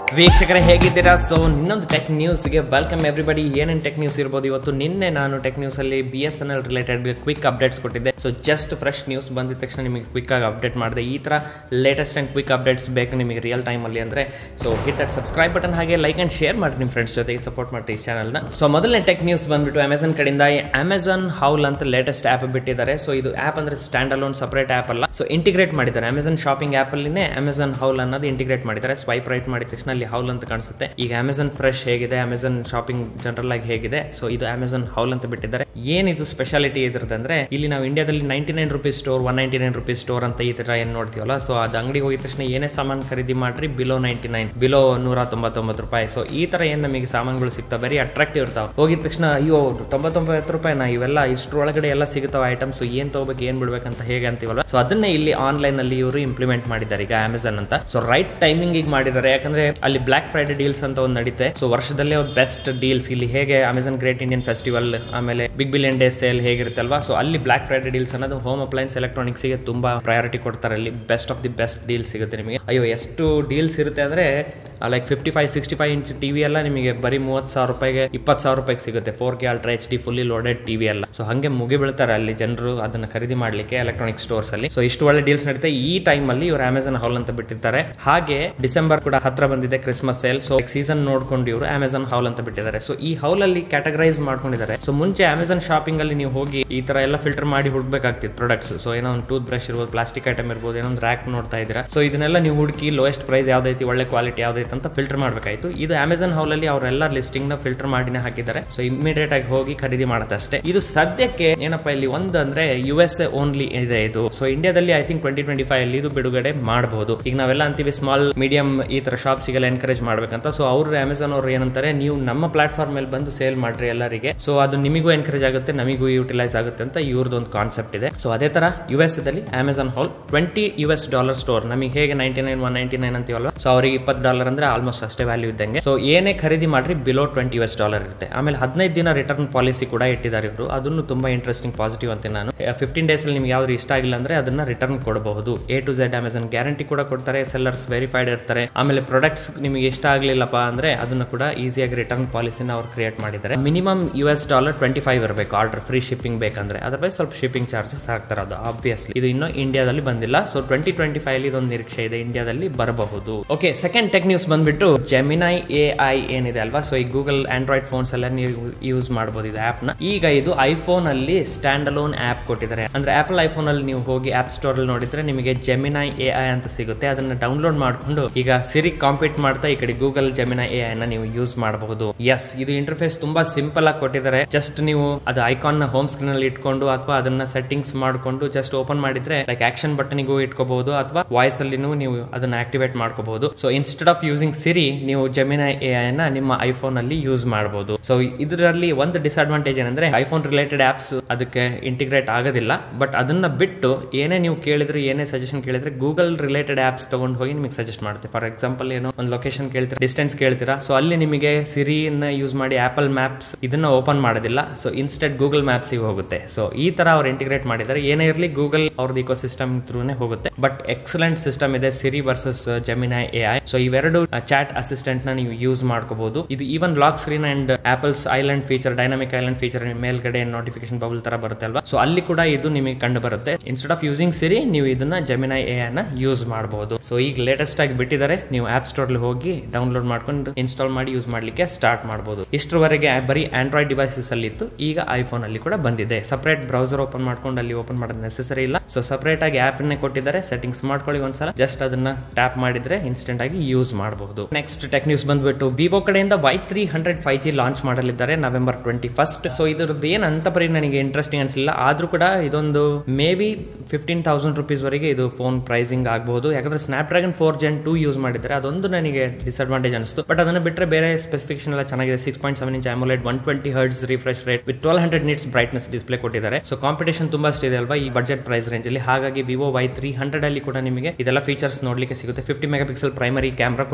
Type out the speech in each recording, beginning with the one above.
ವೀಕ್ಷಕರೇ ಹೇಗಿದ್ದೀರಾ ಸೊ ಇನ್ನೊಂದು ಟೆಕ್ ನ್ಯೂಸ್ಗೆ ವೆಲ್ಕಮ್ ಎವ್ರಿಬಡಿ ಏನೇನು ಟೆಕ್ ನ್ಯೂಸ್ ಇರ್ಬೋದು ಇವತ್ತು ನಿನ್ನೆ ನಾನು ಟೆಕ್ ನ್ಯೂಸಲ್ಲಿ B S N L related quick updates ಕೊಟ್ಟಿದ್ದೆ ಸೊ ಜಸ್ಟ್ ಫ್ರೆಶ್ ನ್ಯೂಸ್ ಬಂದಿದ ತಕ್ಷಣ ನಿಮಗೆ ಕ್ವಿಕ್ ಆಗಿ ಅಪ್ಡೇಟ್ ಮಾಡಿದೆ ಈ ಥರ ಲೇಟೆಸ್ಟ್ ಆ್ಯಂಡ್ ಕ್ವಿಕ್ ಅಪ್ಡೇಟ್ಸ್ ಬೇಕು ನಿಮಗೆ ರಿಯಲ್ ಟೈಮಲ್ಲಿ ಅಂದರೆ so hit that subscribe button ಹಾಗೆ ಲೈಕ್ ಆ್ಯಂಡ್ ಶೇರ್ ಮಾಡಿ ನಿಮ್ಮ ಫ್ರೆಂಡ್ಸ್ ಜೊತೆಗೆ ಸಪೋರ್ಟ್ ಮಾಡಿ ಈ ಚಾನಲ್ನ ಸೊ ಮೊದಲನೇ ಟೆಕ್ ನ್ಯೂಸ್ ಬಂದ್ಬಿಟ್ಟು ಅಮೆಝಾನ್ ಕಡೆಯಿಂದ ಅಮೆಝಾನ್ ಹೌಲ್ ಅಂತ ಲೇಟೆಸ್ಟ್ ಆ್ಯಪ್ ಬಿಟ್ಟಿದ್ದಾರೆ ಸೊ ಇದು ಆ್ಯಪ್ ಅಂದರೆ ಸ್ಟ್ಯಾಂಡ್ ಅಲೋನ್ ಸಪ್ರೇಟ್ ಆ್ಯಪ್ ಅಲ್ಲ ಸೊ ಇಂಟಿಗ್ರೇಟ್ ಮಾಡಿದ್ದಾರೆ ಅಮೆಝಾನ್ ಶಾಪಿಂಗ್ ಆ್ಯಪಲ್ಲಿನೇ ಅಮೆಝಾನ್ ಹೌಲ್ ಅನ್ನೋದು ಇಂಟಿಗ್ರೇಟ್ ಮಾಡಿದ್ದಾರೆ ಸ್ವೈಪ್ ರೈಟ್ ಮಾಡಿದ ತಕ್ಷಣ ಅಲ್ಲಿ ಹೌಲ್ ಅಂತ ಕಾಣಿಸುತ್ತೆ ಈಗ ಅಮೆಝಾನ್ ಫ್ರೆಶ್ ಹೇಗಿದೆ ಅಮೆಝಾನ್ ಶಾಪಿಂಗ್ ಜನರಲ್ ಆಗಿ ಹೇಗಿದೆ ಸೊ ಇದು ಅಮೆಝಾನ್ ಹೌಲ್ ಅಂತ ಬಿಟ್ಟಿದ್ದಾರೆ ಏನಿದು ಸ್ಪೆಷಾಲಿಟಿ ಇದ್ರದಂದ್ರೆ ಇಲ್ಲಿ ನಾವು ಇಂಡಿಯಾದಲ್ಲಿ ninety nine rupees store one ninety nine rupees store ಅಂತ ಈ ತರ ಏನ್ ನೋಡ್ತೀವಲ್ಲ ಸೊ ಅದು ಅಂಗಡಿಗೆ ಹೋಗಿದ ತಕ್ಷಣ ಏನೇ ಸಾಮಾನು ಖರೀದಿ ಮಾಡ್ರಿ ಬಿಲೋ ನೈಂಟಿ ನೈನ್ ಬಿಲೋ ನೂರ ತೊಂಬತ್ತೊಂಬತ್ತು ರೂಪಾಯಿ ಸೊ ಈ ತರ ಏನ್ ನಮಗೆ ಸಾಮಾನುಗಳು ಸಿಗ್ತಾವೆ ವೆರಿ ಅಟ್ರಾಕ್ಟಿವ್ ಇರ್ತಾವೆ ಹೋಗಿದ ತಕ್ಷಣ ಅಯ್ಯೋ ತೊಂಬತ್ತೊಂಬತ್ತು ರೂಪಾಯಿನ ಇವೆಲ್ಲ ಇಷ್ಟರೊಳಗಡೆ ಎಲ್ಲ ಸಿಗುತ್ತಾವ ಐಟಮ್ಸ್ ಏನ್ ತಗೋಬೇಕು ಏನ್ ಬಿಡ್ಬೇಕಂತ ಹೇಗೆ ಅಂತೀವಲ್ಲ ಸೊ ಅದನ್ನೇ ಇಲ್ಲಿ ಆನ್ಲೈನ್ ಅಲ್ಲಿ ಇವರು ಇಂಪ್ಲಿಮೆಂಟ್ ಮಾಡಿದ್ದಾರೆ ಈಗ ಅಮೆಝಾನ್ ಅಂತ ಸೊ ರೈಟ್ ಟೈಮಿಂಗ್ ಈಗ ಮಾಡಿದ್ದಾರೆ ಯಾಕಂದ್ರೆ ಅಲ್ಲಿ ಬ್ಲಾಕ್ ಫ್ರೈಡೆ ಡೀಲ್ಸ್ ಅಂತ ಒಂದು ನಡೀತೆ ಸೊ ವರ್ಷದಲ್ಲೇ ಬೆಸ್ಟ್ ಡೀಲ್ಸ್ ಇಲ್ಲಿ ಹೇಗೆ ಅಮೆಝಾನ್ ಗ್ರೇಟ್ ಇಂಡಿಯನ್ ಫೆಸ್ಟಿವಲ್ ಆಮೇಲೆ ಬಿಗ್ ಬಿಲಿಯನ್ ಡೇ ಸೇಲ್ ಹೇಗಿರುತ್ತಲ್ವಾ ಸೊ ಅಲ್ಲಿ ಬ್ಲಾಕ್ ಫ್ರೈಡೆ ಡೀಲ್ಸ್ ಅನ್ನೋದು ಹೋಮ್ ಅಪ್ಲೈನ್ಸ್ ಎಲೆಕ್ಟ್ರಾನಿಕ್ಸ್ ಗೆ ತುಂಬಾ ಪ್ರಯಾರಿಟಿ ಕೊಡ್ತಾರೆ ಅಲ್ಲಿ best of the best deal ಸಿಗುತ್ತೆ ನಿಮಗೆ ಅಯ್ಯೋ ಎಷ್ಟು ಡೀಲ್ಸ್ ಇರುತ್ತೆ ಅಂದ್ರೆ like fifty five sixty five inch TV ಎಲ್ಲ ನಿಮಗೆ ಬರೀ ಮೂವತ್ತು ಸಾವಿರ ರೂಪಾಯಿಗೆ ಇಪ್ಪತ್ತು ಸಾವಿರ ರೂಪಾಯಿಗೆ ಸಿಗುತ್ತೆ four K ultra H D fully loaded TV ಎಲ್ಲ ಸೊ ಹಂಗೆ ಮುಗಿ ಬೀಳ್ತಾರೆ ಅಲ್ಲಿ ಜನರು ಅದನ್ನ ಖರೀದಿ ಮಾಡ್ಲಿಕ್ಕೆ ಎಲೆಕ್ಟ್ರಾನಿಕ್ ಸ್ಟೋರ್ಸ್ ಅಲ್ಲಿ ಸೊ ಇಷ್ಟು ಒಳ್ಳೆ ಡೀಲ್ಸ್ ನಡೀತೆ ಈ ಟೈಮ್ ಅಲ್ಲಿ ಇವರು ಅಮೆಝಾನ್ ಹಾಲ್ ಅಂತ ಬಿಟ್ಟಿದ್ದಾರೆ ಹಾಗೆ ಡಿಸೆಂಬರ್ ಕೂಡ ಹತ್ರ ಬಂದಿದೆ ಕ್ರಿಸ್ಮಸ್ ಸೇಲ್ ಸೊ ಸೀಸನ್ ನೋಡ್ಕೊಂಡು ಇವರು ಅಮೆಝಾನ್ ಹಾಲ್ ಅಂತ ಬಿಟ್ಟಿದ್ದಾರೆ ಸೊ ಈ ಹಾಲ್ ಅಲ್ಲಿ ಕ್ಯಾಟಗರೈಸ್ ಮಾಡ್ಕೊಂಡಿದ್ದಾರೆ ಸೊ ಮುಂಚೆ ಅಮೆಝಾನ್ ಶಾಪಿಂಗ್ ಅಲ್ಲಿ ನೀವು ಹೋಗಿ ಈ ತರ ಎಲ್ಲ ಫಿಲ್ಟರ್ ಮಾಡಿ ಹುಡುಕ್ಬೇಕಾಗ್ತಿತ್ತು ಪ್ರಾಡಕ್ಟ್ಸ್ ಸೊ ಏನೋ ಒಂದು ಟೂತ್ ಬ್ರಷ್ ಇರ್ಬೋದು ಪ್ಲಾಸ್ಟಿಕ್ ಐಟಮ್ ಇರ್ಬೋದು ಏನೋ ಒಂದು ರ್ಯಾಕ್ ನೋಡ್ತಾ ಇದ್ದೀರಾ ಸೊ ಇದನ್ನೆಲ್ಲ ನೀವು ಹುಡುಕಿ ಲೋಯೆಸ್ಟ್ ಪ್ರೈಸ್ ಯಾವ್ದೈತಿ ಒಳ್ಳೆ ಕ್ವಾಲಿಟಿ ಯಾವ್ದೈತಿ ಅಂತ ಫಿಲ್ಟರ್ ಮಾಡಬೇಕಾಯ್ತು ಇದು ಅಮೆಝಾನ್ ಹಾಲ್ ಅಲ್ಲಿ ಅವರೆಲ್ಲ ಲಿಸ್ಟಿಂಗ್ ನ ಫಿಲ್ಟರ್ ಮಾಡಿನೇ ಹಾಕಿದ್ದಾರೆ ಸೊ ಇಮಿಡಿಯೇಟ್ ಆಗಿ ಹೋಗಿ ಖರೀದಿ ಮಾಡುತ್ತೆ ಅಷ್ಟೇ ಇದು ಸದ್ಯಕ್ಕೆ ಏನಪ್ಪಾ ಇಲ್ಲಿ ಒಂದು ಅಂದ್ರೆ ಯು ಎಸ್ ಎ ಓನ್ಲಿ ಇದೆ ಇದು ಸೊ ಇಂಡಿಯಾದಲ್ಲಿ I think twenty twenty five ಅಲ್ಲಿ ಇದು ಬಿಡುಗಡೆ ಮಾಡಬಹುದು ಈಗ ನಾವೆಲ್ಲ ಅಂತೀವಿ ಸ್ಮಾಲ್ ಮೀಡಿಯಂ ಈ ತರ ಶಾಪ್ಸ್ಗೆಲ್ಲ ಎನ್ಕರೇಜ್ ಮಾಡ್ಬೇಕಂತ ಸೊ ಅವ್ರು ಅಮೆಝಾನ್ ಅವ್ರು ಏನಂತಾರೆ ನೀವು ನಮ್ಮ ಪ್ಲಾಟ್ಫಾರ್ಮ್ ಮೇಲೆ ಬಂದು ಸೇಲ್ ಮಾಡ್ರಿ ಎಲ್ಲರಿಗೆ ಸೊ ಅದು ನಿಮಗೂ ಎನ್ಕರೇಜ್ ಆಗುತ್ತೆ ನಮಗೂ ಯೂಟಿಲೈಸ್ ಆಗುತ್ತೆ ಅಂತ ಇವ್ರದ್ದು ಒಂದು ಕಾನ್ಸೆಪ್ಟ್ ಇದೆ ಸೊ ಅದೇ ತರ ಯು ಎಸ್ ದಲ್ಲಿ Amazon Haul twenty U S dollar store ನಮಗೆ ಹೇಗೆ ninety nine one ninety nine ಅಂತೀವಲ್ವಾ ಸೊ ಅವರಿಗೆ ಇಪ್ಪತ್ತು ಡಾಲರ್ ಅಂದ್ರೆ ಆಲ್ಮೋಸ್ಟ್ ಅಷ್ಟೇ ವ್ಯಾಲ್ಯೂ ಇದ್ದಂಗೆ ಸೊ ಏನೇ ಖರೀದಿ ಮಾಡ್ರಿ below twenty U S dollar ಇರುತ್ತೆ ಆಮೇಲೆ ಹದಿನೈದು ದಿನ ರಿಟರ್ನ್ ಪಾಲಿಸಿ ಕೂಡ ಇಟ್ಟಿದ್ದಾರೆ ಇವರು ಅದನ್ನು ತುಂಬಾ ಇಂಟ್ರೆಸ್ಟಿಂಗ್ ಪಾಸಿಟಿವ್ ಅಂತ ನಾನು ಫಿಫ್ಟೀನ್ ಡೇಸ್ ಅಲ್ಲಿ ನಿಮ್ಗೆ ಯಾವ್ದು ಇಷ್ಟ ಆಗಿಲ್ಲ ಅಂದ್ರೆ ಅದನ್ನ ರಿಟರ್ನ್ ಕೊಡಬಹುದು A to Z Amazon guarantee ಕೂಡ ಕೊಡ್ತಾರೆ ಸೆಲ್ಲರ್ಸ್ ವೆರಿಫೈಡ್ ಇರ್ತಾರೆ ಆಮೇಲೆ ಪ್ರಾಡಕ್ಟ್ಸ್ ನಿಮಗೆ ಇಷ್ಟ ಆಗ್ಲಿಲ್ಲಪ್ಪ ಅಂದ್ರೆ ಅದನ್ನ ಕೂಡ ಈಸಿಯಾಗಿ ರಿಟರ್ನ್ ಪಾಲಿಸಿನ ಅವ್ರು ಕ್ರಿಯೇಟ್ ಮಾಡಿದ್ದಾರೆ minimum U S dollar twenty five ಇರಬೇಕು ಆರ್ಡರ್ ಫ್ರೀ ಶಿಪ್ಪಿಂಗ್ ಬೇಕಂದ್ರೆ ಅದರ್ವೈಸ್ ಸ್ವಲ್ಪ ಶಿಪ್ಪಿಂಗ್ ಚಾರ್ಜಸ್ ಹಾಕ್ತಾರೆ ಅದು ಆಬ್ವಿಯಸ್ಲಿ ಇದು ಇನ್ನೂ ಇಂಡಿಯಾದಲ್ಲಿ ಬಂದಿಲ್ಲ ಸೊ ಟ್ವೆಂಟಿ ಟ್ವೆಂಟಿ ಫೈವ್ ಇದೊಂದು ನಿರೀಕ್ಷೆ ಇದೆ ಇಂಡಿಯಾದಲ್ಲಿ ಬರಬಹುದು ಓಕೆ ಸೆಕೆಂಡ್ ಟೆಕ್ ನ್ಯೂಸ್ ಬಂದ್ಬಿಟ್ಟು ಜೆಮಿನೈ ಎ ಐ ಏನಿದೆ ಅಲ್ವಾ ಸೊ ಈ ಗೂಗಲ್ ಆಂಡ್ರಾಯ್ಡ್ ಫೋನ್ಸ್ ಎಲ್ಲ ನೀವು ಯೂಸ್ ಮಾಡಬಹುದು ಇದು ಆಪ್ ನ ಈಗ ಇದು ಐಫೋನ್ ಅಲ್ಲಿ ಸ್ಟ್ಯಾಂಡ್ ಅಲೋನ್ ಆಪ್ ಕೊಟ್ಟಿದ್ದಾರೆ ಅಂದ್ರೆ ಆಪಲ್ ಐಫೋನ್ ಅಲ್ಲಿ ನೀವು ಹೋಗಿ ಆಪ್ ಸ್ಟೋರ್ ಅಲ್ಲಿ ನೋಡಿದ್ರೆ ನಿಮಗೆ ಜೆಮಿನೈ ಎ ಐ ಅಂತ ಸಿಗುತ್ತೆ ಅದನ್ನ ಡೌನ್ಲೋಡ್ ಮಾಡ್ಕೊಂಡು ಈಗ ಸಿರಿ ಕಾಂಪೀಟ್ ಮಾಡ್ತಾ ಈ ಕಡೆ ಗೂಗಲ್ ಜೆಮಿನೈ ಎ ಐ ನ ನೀವು ಯೂಸ್ ಮಾಡಬಹುದು ಎಸ್ ಇದು ಇಂಟರ್ಫೇಸ್ ತುಂಬಾ ಸಿಂಪಲ್ ಆಗಿ ಕೊಟ್ಟಿದ್ದಾರೆ ಜಸ್ಟ್ ನೀವು ಅದು ಐಕಾನ್ ನ ಹೋಮ್ ಸ್ಕ್ರೀನ್ ಅಲ್ಲಿ ಇಟ್ಕೊಂಡು ಅಥವಾ ಅದನ್ನ ಸೆಟ್ಟಿಂಗ್ಸ್ ಮಾಡ್ಕೊಂಡು ಜಸ್ಟ್ ಓಪನ್ ಮಾಡಿದ್ರೆ ಲೈಕ್ ಆಕ್ಷನ್ ಬಟನ್ಗೂ ಇಟ್ಕೋಬಹುದು ಅಥವಾ ವಾಯ್ಸ್ ಅಲ್ಲಿ ನೀವು ಅದನ್ನ ಆಕ್ಟಿವೇಟ್ ಮಾಡ್ಕೋಬಹುದು so instead of using Siri ನೀವು ಜೆಮಿನೈ ಎ ಐ ನ ನಿಮ್ಮ ಐಫೋನ್ ಅಲ್ಲಿ ಯೂಸ್ ಮಾಡಬಹುದು ಸೊ ಇದರಲ್ಲಿ ಒಂದು ಡಿಸ್ಅಡ್ವಾಂಟೇಜ್ ಏನಂದ್ರೆ ಐಫೋನ್ ರಿಲೇಟೆಡ್ ಆಪ್ಸ್ ಅದಕ್ಕೆ ಇಂಟಿಗ್ರೇಟ್ ಆಗೋದಿಲ್ಲ ಬಟ್ ಅದನ್ನ ಬಿಟ್ಟು ಏನೇ ನೀವು ಕೇಳಿದ್ರೆ ಏನೇ ಸಜೆಷನ್ ಕೇಳಿದ್ರೆ ಗೂಗಲ್ ರಿಲೇಟೆಡ್ ಆಪ್ಸ್ ತಗೊಂಡು ಹೋಗಿ ನಿಮಗೆ ಸಜೆಸ್ಟ್ ಮಾಡುತ್ತೆ ಫಾರ್ ಎಕ್ಸಾಂಪಲ್ ಏನೋ ಒಂದು ಲೊಕೇಶನ್ ಕೇಳ್ತೀರಾ ಡಿಸ್ಟೆನ್ಸ್ ಕೇಳ್ತೀರಾ ಸೊ ಅಲ್ಲಿ ನಿಮಗೆ ಸಿರಿನ ಯೂಸ್ ಮಾಡಿ ಆಪಲ್ ಮ್ಯಾಪ್ಸ್ ಇದನ್ನ ಓಪನ್ ಮಾಡೋದಿಲ್ಲ ಸೊ ಇನ್ಸ್ಟೆಡ್ ಗೂಗಲ್ ಮ್ಯಾಪ್ಸ್ ಹೋಗುತ್ತೆ ಸೊ ಈ ತರ ಅವ್ರು ಇಂಟಿಗ್ರೇಟ್ ಮಾಡಿದ್ದಾರೆ ಏನೇ ಇರಲಿ ಗೂಗಲ್ ಅವ್ರದ್ದು ಇಕೋ ಸಿಸ್ಟಮ್ ಥ್ರೂನೇ ಹೋಗುತ್ತೆ ಬಟ್ ಎಕ್ಸಲೆಂಟ್ ಸಿಸ್ಟಮ್ ಇದೆ Siri versus Gemini A I so ಇವೆರಡು ಚಾಟ್ ಅಸಿಸ್ಟೆಂಟ್ ನ ನೀವು ಯೂಸ್ ಮಾಡ್ಕೋಬಹುದು ಇದು even lock screen and Apple's island feature dynamic island feature ಮೇಲ್ಗಡೆ ನೋಟಿಫಿಕೇಶನ್ ಬಬಲ್ ತರ ಬರುತ್ತೆ ಅಲ್ವಾ ಸೊ ಅಲ್ಲಿ ಕೂಡ ಇದು ನಿಮಗೆ ಕಂಡು ಬರುತ್ತೆ ಇನ್ಸ್ಟೆಡ್ ಆಫ್ ಯೂಸಿಂಗ್ ಸಿರಿ ನೀವು ಇದನ್ನ ಜೆಮಿನೈ ಎ ನ ಯೂಸ್ ಮಾಡಬಹುದು ಸೊ ಈಗ ಲೇಟೆಸ್ಟ್ ಆಗಿ ಬಿಟ್ಟಿದ್ದಾರೆ ನೀವು ಆಪ್ ಸ್ಟೋರ್ ಹೋಗಿ ಡೌನ್ಲೋಡ್ ಮಾಡ್ಕೊಂಡು ಇನ್ಸ್ಟಾಲ್ ಮಾಡಿ ಯೂಸ್ ಮಾಡ್ಲಿಕ್ಕೆ ಸ್ಟಾರ್ಟ್ ಮಾಡಬಹುದು ಇಷ್ಟರವರೆಗೆ ಬರೀ ಆಂಡ್ರಾಯ್ಡ್ ಡಿವೈಸಸ್ ಅಲ್ಲಿ ಇತ್ತು ಈಗ ಐಫೋನ್ ಅಲ್ಲಿ ಕೂಡ ಬಂದಿದೆ ಸಪರೇಟ್ ಬ್ರೌಸರ್ ಓಪನ್ ಮಾಡ್ಕೊಂಡು ಅಲ್ಲಿ ಓಪನ್ ಮಾಡೋದು ನೆಸೆಸರಿ ಇಲ್ಲ ಸೊ ಸಪರೇಟ್ ಆಗಿ ಆಪ್ ಅನ್ನೇ ಕೊಟ್ಟಿದ್ದಾರೆ ಸೆಟ್ಟಿಂಗ್ಸ್ ಮಾಡ್ಕೊಳ್ಳಿ ಒಂದ್ಸಲ ಜಸ್ಟ್ ಅದನ್ನ ಟ್ಯಾಪ್ ಮಾಡಿದ್ರೆ ಇನ್ಸ್ಟೆಂಟ್ ಆಗಿ ಯೂಸ್ ಮಾಡಬಹುದು ನೆಕ್ಸ್ಟ್ ಟೆಕ್ ನ್ಯೂಸ್ ಬಂದ್ಬಿಟ್ಟು ವಿವೋ ಕಡೆಯಿಂದ Y three hundred five G launch ಮಾಡಲಿದ್ದಾರೆ ನವೆಂಬರ್ ಟ್ವೆಂಟಿ ಫಸ್ಟ್ ಸೊ ಇದ್ರದ್ದು ಏನ್ ಅಂತ ಬರೀ ನನಗೆ ಇಂಟ್ರೆಸ್ಟಿಂಗ್ ಅನ್ಸಿಲ್ಲ ಆದ್ರೂ ಕೂಡ ಇದೊಂದು maybe fifteen thousand rupees ವರೆಗೆ ಇದು ಫೋನ್ ಪ್ರೈಸಿಂಗ್ ಆಗಬಹುದು ಯಾಕಂದ್ರೆ Snapdragon four gen two use ಮಾಡಿದ್ದಾರೆ ಅದೊಂದು ನನಗೆ ಡಿಸ್ಅಡ್ವಾಂಟೇಜ್ ಅನಿಸ್ತು ಬಟ್ ಅದನ್ನು ಬಿಟ್ಟರೆ ಬೇರೆ ಸ್ಪೆಸಿಫಿಕೇಶನ್ ಎಲ್ಲ ಚೆನ್ನಾಗಿದೆ six point seven inch AMOLED one twenty hertz refresh rate with twelve hundred nits brightness display ಕೊಟ್ಟಿದ್ದಾರೆ ಸೊ ಕಾಂಪಿಟೇಷನ್ ತುಂಬಾ ಇದೆ ಅಲ್ವಾ ಈ ಬಜೆಟ್ ಪ್ರೈಸ್ ರೇಂಜ್ ಅಲ್ಲಿ ಹಾಗಾಗಿ ವಿವೋ ವೈ ತ್ರೀ ಹಂಡ್ರೆಡ್ ಅಲ್ಲಿ ಕೂಡ ನಿಮಗೆ ಇದೆಲ್ಲ ಫೀಚರ್ಸ್ ನೋಡ್ಲಿಕ್ಕೆ ಸಿಗುತ್ತೆ fifty megapixel primary camera ಕೊಟ್ಟಿದ್ದಾರೆ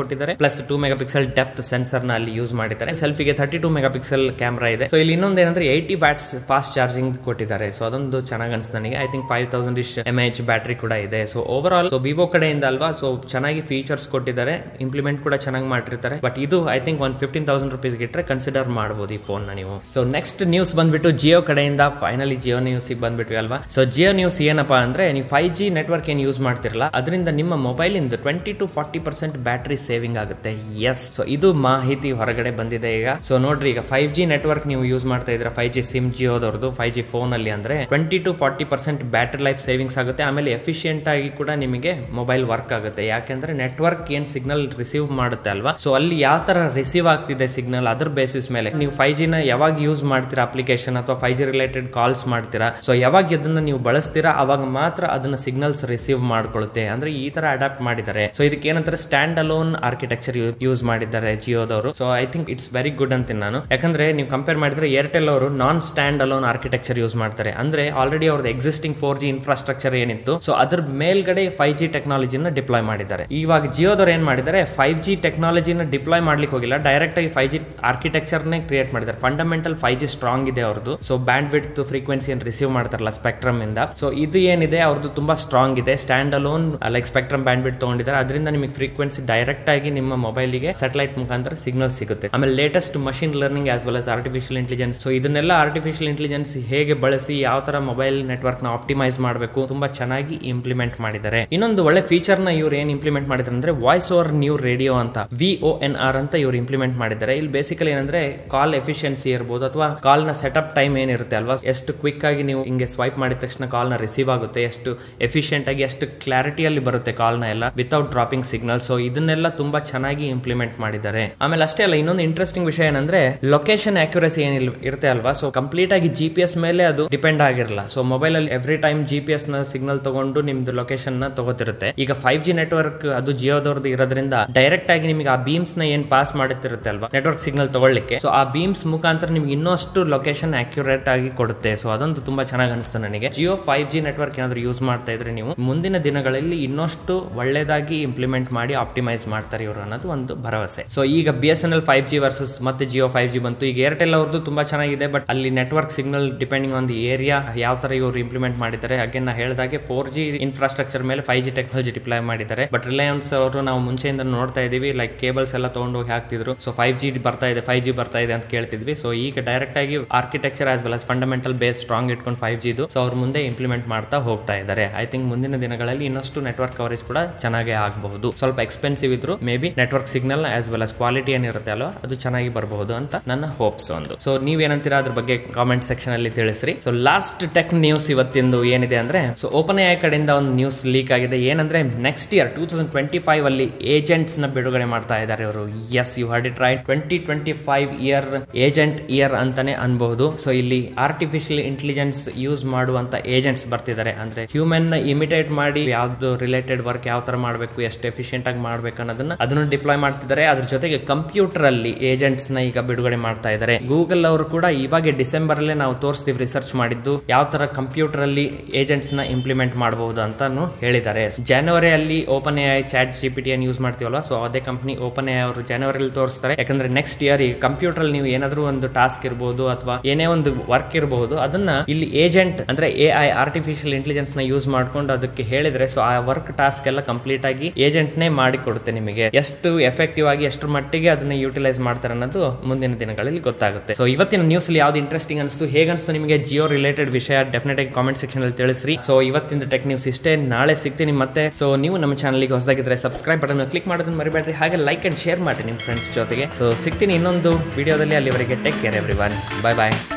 ಕೊಟ್ಟಿದ್ದಾರೆ plus two megapixel depth sensor ನ ಅಲ್ಲಿ ಯೂಸ್ ಮಾಡಿದ್ದಾರೆ ಸೆಲ್ಫಿಗೆ thirty two megapixel camera ಇದೆ ಸೊ ಇಲ್ಲಿ ಇನ್ನೊಂದು ಏನಂದ್ರೆ ಏಯ್ಟಿ ವ್ಯಾಟ್ಸ್ ಫಾಸ್ಟ್ ಚಾರ್ಜಿಂಗ್ ಕೊಟ್ಟಿದ್ದಾರೆ ಸೊ ಅದೊಂದು ಚೆನ್ನಾಗಿ ಅನ್ಸುತ್ತೆ ನನಗೆ I think five thousand ish M H battery ಕೂಡ ಇದೆ so overall so Vivo ಕಡೆಯಿಂದ ಅಲ್ವಾ ಸೊ ಚೆನ್ನಾಗಿ ಫೀಚರ್ಸ್ ಕೊಟ್ಟಿದ್ದಾರೆ ಇಂಪ್ಲಿಮೆಂಟ್ ಕೂಡ ಚೆನ್ನಾಗಿ ಮಾಡಿರ್ತಾರೆ ಬಟ್ ಇದು ಐ ಥಿಂಕ್ ಒಂದು ಫಿಫ್ಟೀನ್ ತೌಸಂಡ್ ರುಪೀಸ್ ಇಟ್ಟರೆ ಕನ್ಸಿಡರ್ ಮಾಡಬಹುದು ಈ ಫೋನ್ ನೀವು ಸೊ ನೆಕ್ಸ್ಟ್ ನ್ಯೂಸ್ ಬಂದ್ಬಿಟ್ಟು ಜಿಯೋ ಕಡೆಯಿಂದ ಫೈನಲಿ ಜಿಯೋ ನ್ಯೂಸ್ ಬಂದ್ಬಿಟ್ವಿ ಅಲ್ವಾ ಸೊ ಜಿಯೋ ನ್ಯೂಸ್ ಏನಪ್ಪಾ ಅಂದ್ರೆ ನೀವು ಫೈವ್ ಜಿ ನೆಟ್ವರ್ಕ್ ಏನು ಯೂಸ್ ಮಾಡ್ತಿರಲ್ಲ ಅದರಿಂದ ನಿಮ್ಮ ಮೊಬೈಲ್ ಇಂದ twenty to forty percent battery saving ಆಗುತ್ತೆ ಎಸ್ ಸೊ ಇದು ಮಾಹಿತಿ ಹೊರಗಡೆ ಬಂದಿದೆ ಈಗ ಸೊ ನೋಡ್ರಿ ಈಗ ಫೈವ್ ಜಿ ನೆಟ್ವರ್ಕ್ ನೀವು ಯೂಸ್ ಮಾಡ್ತಾ ಇದ್ರೆ ಫೈವ್ ಜಿ ಸಿಮ್ ಜಿಯೋದವ್ರದ್ದು ಫೈವ್ ಜಿ ಫೋನ್ ಅಲ್ಲಿ ಅಂದ್ರೆ twenty to forty percent battery life savings ಆಗುತ್ತೆ ಆಮೇಲೆ ಎಫಿಷಿಯಂಟ್ ಆಗಿ ಕೂಡ ನಿಮಗೆ ಮೊಬೈಲ್ ವರ್ಕ್ ಆಗುತ್ತೆ ಯಾಕೆಂದ್ರೆ ನೆಟ್ವರ್ಕ್ ಏನ್ ಸಿಗ್ನಲ್ ರಿಸೀವ್ ಮಾಡುತ್ತೆ ಅಲ್ವಾ ಸೊ ಅಲ್ಲಿ ಯಾವ ತರ ರಿಸೀವ್ ಆಗ್ತಿದೆ ಸಿಗ್ನಲ್ ಅದ್ರ ಬೇಸಿಸ್ ಮೇಲೆ ನೀವು ಫೈವ್ ಜಿನ ಯಾವಾಗ ಯೂಸ್ ಮಾಡ್ತೀರಾ ಅಪ್ಲಿಕೇಶನ್ ಅಥವಾ ಫೈವ್ ಜಿ ರಿಲೇಟೆಡ್ ಕಾಲ್ಸ್ ಮಾಡ್ತೀರಾ ಸೊ ಯಾವಾಗ ಅದನ್ನ ನೀವು ಬಳಸ್ತೀರಾ ಅವಾಗ ಮಾತ್ರ ಅದನ್ನ ಸಿಗ್ನಲ್ಸ್ ರಿಸೀವ್ ಮಾಡ್ಕೊಳ್ಳುತ್ತೆ ಅಂದ್ರೆ ಈ ತರ ಅಡಾಪ್ಟ್ ಮಾಡಿದ್ದಾರೆ ಸೊ ಇದಕ್ಕೆ ಏನಂತಾರೆ ಸ್ಟ್ಯಾಂಡ್ ಅಲೋನ್ ಆರ್ಕಿಟೆಕ್ಚರ್ ಯೂಸ್ ಮಾಡಿದ್ದಾರೆ ಜಿಯೋದವರು so I think it's very good ಅಂತೀನಿ ನಾನು ಯಾಕಂದ್ರೆ ನೀವು ಕಂಪೇರ್ ಮಾಡಿದ್ರೆ ಏರ್ಟೆಲ್ ಅವರು non stand alone architecture use ಮಾಡ್ತಾರೆ ಅಂದ್ರೆ ಆಲ್ರೆಡಿ ಅವ್ರದ್ದು ಎಕ್ಸಿಸ್ಟಿಂಗ್ ಫೋರ್ ಜಿ ಇನ್ಫ್ರಾಸ್ಟ್ರಕ್ಚರ್ ಏನಿತ್ತು ಸೊ ಅದ್ರ ಮೇಲ್ಗಡೆ ಫೈವ್ ಜಿ ಟೆಕ್ನಾಲಜಿನ ಡಿಪ್ಲಾಯ್ ಮಾಡಿದ್ದಾರೆ ಇವಾಗ ಜಿಯೋದವ್ರು ಏನ್ ಮಾಡಿದ್ದಾರೆ ಫೈವ್ ಜಿ ಟೆಕ್ನಾಲಜಿನ ಡಿಪ್ಲಾಯ್ ಮಾಡ್ಲಿಕ್ಕೆ ಹೋಗಿಲ್ಲ ಡೈರೆಕ್ಟ್ ಆಗಿ ಫೈವ್ ಜಿ ಆರ್ಕಿಟೆಕ್ಚರ್ನೇ ಕ್ರಿಯೇಟ್ ಮಾಡಿದ್ದಾರೆ ಫಂಡಮೆಂಟಲ್ ಫೈವ್ ಜಿ ಸ್ಟ್ರಾಂಗ್ ಇದೆ ಅವ್ರದ್ದು so bandwidth frequency receive ಮಾಡ್ತಾರಲ್ಲ ಸ್ಪೆಕ್ಟ್ರಮ್ ಇಂದ ಸೊ ಇದು ಏನಿದೆ ಅವ್ರದ್ದು ತುಂಬಾ ಸ್ಟ್ರಾಂಗ್ ಇದೆ stand alone like spectrum bandwidth ತಗೊಂಡಿದ್ದಾರೆ ಅದರಿಂದ ನಿಮಗೆ ಫ್ರೀಕ್ವೆನ್ಸಿ ಡೈರೆಕ್ಟ್ ಆಗಿ ನಿಮ್ಮ ಮೊಬೈಲಿಗೆ ಸ್ಯಾಟಲೈಟ್ ಮುಖಾಂತರ ಸಿಗ್ನಲ್ ಸಿಗುತ್ತೆ ಆಮೇಲೆ latest machine learning as well as artificial intelligence so ಇದನ್ನೆಲ್ಲ ಆರ್ಟಿಫಿಷಿಯಲ್ ಇಂಟೆಲಿಜೆನ್ಸ್ ಹೇಗೆ ಬಳಸಿ ಯಾವ ತರ ಮೊಬೈಲ್ ನೆಟ್ವರ್ಕ್ ನ ಆಪ್ಟಿಮೈಸ್ ಮಾಡಬೇಕು ತುಂಬಾ ಚೆನ್ನಾಗಿ ಇಂಪ್ಲಿಮೆಂಟ್ ಮಾಡಿದ್ದಾರೆ ಇನ್ನೊಂದು ಒಳ್ಳೆ ಫೀಚರ್ ನ ಇವ್ರು ಏನ್ ಇಂಪ್ಲಿಮೆಂಟ್ ಮಾಡಿದ್ದಾರೆ ಅಂದ್ರೆ ವಾಯ್ಸ್ ಓವರ್ ನ್ಯೂ ರೇಡಿಯೋ ಅಂತ ವಿ ಒ ಎನ್ ಆರ್ ಅಂತ ಇವ್ರು ಇಂಪ್ಲಿಮೆಂಟ್ ಮಾಡಿದ್ದಾರೆ ಇಲ್ಲಿ ಬೇಸಿಕಲಿ ಏನಂದ್ರೆ ಕಾಲ್ ಎಫಿಷಿಯನ್ಸಿ ಇರ್ಬೋದು ಅಥವಾ ಕಾಲ್ ನ ಸೆಟಪ್ ಟೈಮ್ ಏನಿರುತ್ತೆ ಅಲ್ವಾ ಎಷ್ಟು ಕ್ವಿಕ್ ಆಗಿ ನೀವು ಹಿಂಗೆ ಸ್ವೈಪ್ ಮಾಡಿದ ತಕ್ಷಣ ಕಾಲ್ ನ ರಿಸೀವ್ ಆಗುತ್ತೆ ಎಷ್ಟು ಎಫಿಷಿಯಂಟ್ ಆಗಿ ಎಷ್ಟು ಕ್ಲಾರಿಟಿಯಲ್ಲಿ ಬರುತ್ತೆ ಕಾಲ್ ನ ಎಲ್ಲ ವಿತೌಟ್ ಡ್ರಾಪಿಂಗ್ ಸಿಗ್ನಲ್ ಸೊ ಇದನ್ನೆಲ್ಲ ತುಂಬಾ ಚೆನ್ನಾಗಿ ಇಂಪ್ಲಿಮೆಂಟ್ ಮಾಡಿದ್ದಾರೆ ಆಮೇಲೆ ಅಷ್ಟೇ ಅಲ್ಲ ಇನ್ನೊಂದು ಇಂಟ್ರೆಸ್ಟಿಂಗ್ ವಿಷಯ ಏನಂದ್ರೆ ಲೊಕೇಶನ್ ಅಕ್ಯುರಸಿ ಏನಿಲ್ಲ ಇರುತ್ತೆ ಅಲ್ವಾ ಸೊ ಕಂಪ್ಲೀಟ್ ಆಗಿ ಜಿ ಪಿ ಎಸ್ ಮೇಲೆ ಅದು ಡಿಪೆಂಡ್ ಆಗಿರಲ್ಲ ಸೊ ಮೊಬೈಲ್ ಅಲ್ಲಿ every time G P S ನ ಸಿಗ್ನಲ್ ತಗೊಂಡು ನಿಮ್ದು ಲೊಕೇಶನ್ ನ ತಗೋತಿರುತ್ತೆ ಈಗ ಫೈವ್ ಜಿ ನೆಟ್ವರ್ಕ್ ಅದು ಜಿಯೋದವ್ರದ್ದು ಇರೋದ್ರಿಂದ ಡೈರೆಕ್ಟ್ ಆಗಿ ನಿಮಗೆ ಆ ಬೀಮ್ಸ್ ನ ಏನ್ ಪಾಸ್ ಮಾಡುತ್ತಿರುತ್ತೆ ಅಲ್ವಾ ನೆಟ್ವರ್ಕ್ ಸಿಗ್ನಲ್ ತಗೊಳ್ಳಿಕ್ಕೆ ಸೊ ಆ ಬೀಮ್ಸ್ ಮುಖಾಂತರ ನಿಮ್ಗೆ ಇನ್ನಷ್ಟು ಲೊಕೇಶನ್ ಅಕ್ಯುರೇಟ್ ಆಗಿ ಕೊಡುತ್ತೆ ಸೊ ಅದೊಂದು ತುಂಬಾ ಚೆನ್ನಾಗಿ ಅನಿಸ್ತು ನನಗೆ ಜಿಯೋ ಫೈವ್ ಜಿ ನೆಟ್ವರ್ಕ್ ಏನಾದ್ರು ಯೂಸ್ ಮಾಡ್ತಾ ಇದ್ರೆ ನೀವು ಮುಂದಿನ ದಿನಗಳಲ್ಲಿ ಇನ್ನಷ್ಟು ಒಳ್ಳೇದಾಗಿ ಇಂಪ್ಲಿಮೆಂಟ್ ಮಾಡಿ ಆಪ್ಟಿಮೈಸ್ ಮಾಡ್ತಾರೆ ಇವರು ಅನ್ನೋದು ಒಂದು ಭರವಸೆ ಸೊ ಈಗ B S N L five G versus ಮತ್ತೆ ಜಿಯೋ ಫೈವ್ ಜಿ ಬಂತು ಈಗ ಏರ್ಟೆಲ್ ಅವ್ರದ್ದು ತುಂಬಾ ಚೆನ್ನಾಗಿದೆ ಬಟ್ ಅಲ್ಲಿ network signal depending on the area ಯಾವ ತರ ಇವರು ಇಂಪ್ಲಿಮೆಂಟ್ ಮಾಡಿದ್ದಾರೆ ಹಾಗೆ ನಾ ಹೇಳಿದಾಗೆ ಫೋರ್ ಜಿ ಇನ್ಫ್ರಾಸ್ಟ್ರಕ್ಚರ್ ಮೇಲೆ ಫೈವ್ ಜಿ ಟೆಕ್ನಾಲಜಿ ಡಿಪ್ಲೈ ಮಾಡಿದ್ದಾರೆ ಬಟ್ ರಿಲಯನ್ಸ್ ಅವರು ನಾವು ಮುಂಚೆಯಿಂದ ನೋಡ್ತಾ ಇದೀವಿ ಲೈಕ್ ಕೇಬಲ್ಸ್ ಎಲ್ಲ ತಗೊಂಡು ಹೋಗಿ ಹಾಕ್ತಿದ್ರು ಸೊ ಫೈವ್ ಜಿ ಬರ್ತಾ ಇದೆ ಫೈವ್ ಜಿ ಬರ್ತಾ ಇದೆ ಅಂತ ಕೇಳ್ತಿದ್ವಿ ಸೊ ಈಗ ಡೈರೆಕ್ಟ್ ಆಗಿ architecture as well as fundamental base strong ಇಟ್ಕೊಂಡು ಫೈವ್ ಜಿದು ಸೊ ಅವ್ರ ಮುಂದೆ ಇಂಪ್ಲಿಮೆಂಟ್ ಮಾಡ್ತಾ ಹೋಗ್ತಾ ಇದ್ದಾರೆ ಐ ಥಿಂಕ್ ಮುಂದಿನ ದಿನಗಳಲ್ಲಿ ಇನ್ನಷ್ಟು ನೆಟ್ವರ್ಕ್ ಕವರೇಜ್ ಕೂಡ ಚೆನ್ನಾಗೇ ಆಗಬಹುದು ಸ್ವಲ್ಪ ಎಕ್ಸ್ಪೆನ್ಸಿವ್ ಇದ್ರು may be network signal as well as quality ಏನಿರುತ್ತೆ ಅಲ್ವಾ ಅದು ಚೆನ್ನಾಗಿ ಬರಬಹುದು ಅಂತ ನನ್ನ ಹೋಪ್ಸ್ ಒಂದು ಸೊ ನೀವೇನಂತೀರಾ ಅದ್ರ ಬಗ್ಗೆ ಕಾಮೆಂಟ್ ಸೆಕ್ಷನ್ ಅಲ್ಲಿ ತಿಳಿಸ್ರಿ ಸೊ ಲಾಸ್ಟ್ ಟೆಕ್ ನ್ಯೂಸ್ ಇವತ್ತಿಂದು ಏನಿದೆ ಅಂದ್ರೆ ಸೊ ಓಪನ್ ಐ ಕಡೆಯಿಂದ ಒಂದು ನ್ಯೂಸ್ ಲೀಕ್ ಆಗಿದೆ ಏನಂದ್ರೆ next year two thousand twenty five ಅಲ್ಲಿ ಏಜೆಂಟ್ಸ್ ನ ಬಿಡುಗಡೆ ಮಾಡ್ತಾ ಇದ್ದಾರೆ ಅವರು as you heard it right twenty twenty five year agent year ಅಂತಾನೆ ಅನ್ಬಹುದು ಸೊ ಇಲ್ಲಿ ಆರ್ಟಿಫಿಷಿಯಲ್ ಇಂಟೆಲಿಜೆನ್ಸ್ ಯೂಸ್ ಮಾಡುವಂತ ಏಜೆಂಟ್ಸ್ ಬರ್ತಿದ್ದಾರೆ ಅಂದ್ರೆ ಹ್ಯೂಮನ್ ಇಮಿಟೇಟ್ ಮಾಡಿ ಯಾವ್ದು ರಿಲೇಟೆಡ್ ವರ್ಕ್ ಯಾವ ತರ ಮಾಡಬೇಕು ಎಷ್ಟು ಎಫಿಷಿಯಂಟ್ ಆಗಿ ಮಾಡ್ಬೇಕು ಅನ್ನೋದನ್ನ ಅದನ್ನು ಡಿಪ್ಲಾಯ್ ಮಾಡ್ತಿದ್ದಾರೆ ಅದ್ರ ಜೊತೆಗೆ ಕಂಪ್ಯೂಟರ್ ಅಲ್ಲಿ ಏಜೆಂಟ್ಸ್ ನ ಈಗ ಬಿಡುಗಡೆ ಮಾಡ್ತಾ ಇದ್ದಾರೆ ಗೂಗಲ್ ಅವರು ಕೂಡ ಇವಾಗ ಡಿಸೆಂಬರ್ ಅಲ್ಲೇ ನಾವು ತೋರಿಸ್ತೀವಿ ರಿಸರ್ಚ್ ಮಾಡಿದ್ದು ಯಾವ ತರ ಕಂಪ್ಯೂಟರ್ ಅಲ್ಲಿ ಏಜೆಂಟ್ಸ್ ನ ಇಂಪ್ಲಿಮೆಂಟ್ ಮಾಡಬಹುದು ಅಂತಾನು ಹೇಳಿದ್ದಾರೆ ಜನವರಿಯಲ್ಲಿ OpenAI ChatGPT use ಮಾಡ್ತೀವಲ್ಲ ಸೊ ಅದೇ ಕಂಪನಿ ಓಪನ್ ಎ ಅವರು ಜನವರಿಯಲ್ಲಿ ತೋರಿಸ್ತಾರೆ ಯಾಕಂದ್ರೆ ನೆಕ್ಸ್ಟ್ ಇಯರ್ ಈ ಕಂಪ್ಯೂಟರ್ ಅಲ್ಲಿ ನೀವು ಏನಾದ್ರೂ ಒಂದು ಟಾಸ್ಕ್ ಇರಬಹುದು ಅಥವಾ ಏನೇ ಒಂದು ವರ್ಕ್ ಇರಬಹುದು ಅದನ್ನ ಇಲ್ಲಿ ಏಜೆಂಟ್ ಅಂದ್ರೆ ಎ ಐ ಆರ್ಟಿಫಿಷಿಯಲ್ ಇಂಟೆಲಿಜೆನ್ಸ್ ನ ಯೂಸ್ ಮಾಡ್ಕೊಂಡು ಅದಕ್ಕೆ ಹೇಳಿದ್ರೆ ಸೊ ಆ ವರ್ಕ್ ಟಾಸ್ಕ್ ಎಲ್ಲ ಕಂಪ್ಲೀಟ್ ಆಗಿ ಏಜೆಂಟ್ ನೇ ಮಾಡಿ ಕೊಡುತ್ತೆ ನಿಮಗೆ ಎಷ್ಟು ಎಫೆಕ್ಟಿವ್ ಆಗಿ ಎಷ್ಟು ಮಟ್ಟಿಗೆ ಅದನ್ನ ಯೂಟಿಲೈಸ್ ಮಾಡ್ತಾರೆ ಅನ್ನೋದು ಮುಂದಿನ ದಿನಗಳಲ್ಲಿ ಗೊತ್ತಾಗುತ್ತೆ ಸೊ ಇವತ್ತಿನ ನ್ಯೂಸ್ ಅಲ್ಲಿ ಯಾವ್ದು ಇಂಟ್ರೆಸ್ಟಿಂಗ್ ಅನಿಸ್ತು ಹೇಗೆ ಅನಿಸ್ತು ನಿಮಗೆ ಜಿಯೋ ರಿಲೇಟೆಡ್ ವಿಷಯ ಡೆಫಿನೆಟ್ ಆಗಿ ಕಾಮೆಂಟ್ ಸೆಕ್ಷನ್ ಅಲ್ಲಿ ತಿಳಿಸ್ರಿ ಸೊ ಇವತ್ತಿನ ಟೆಕ್ ನ್ಯೂಸ್ ಇಷ್ಟೇ ನಾಳೆ ಸಿಗ್ತೀನಿ ಮತ್ತೆ ಸೊ ನೀವು ನಮ್ಮ ಚಾನಲ್ಗೆ ಹೊಸದಾಗಿದ್ರೆ ಸಬ್ಸ್ಕ್ರೈಬ್ ಬಟನ್ ಕ್ಲಿಕ್ ಮಾಡೋದನ್ನ ಮರಿಬೇಡ್ರಿ ಹಾಗೆ ಲೈಕ್ ಅಂಡ್ ಶೇರ್ ಮಾಡಿ ನಿಮ್ಮ ಫ್ರೆಂಡ್ಸ್ ಜೊತೆಗೆ ಸೊ ಸಿಗ್ತೀನಿ ಇನ್ನೊಂದು ವಿಡಿಯೋದಲ್ಲಿ ಅಲ್ಲಿವರೆಗೆ take care everyone bye ಬಾಯ್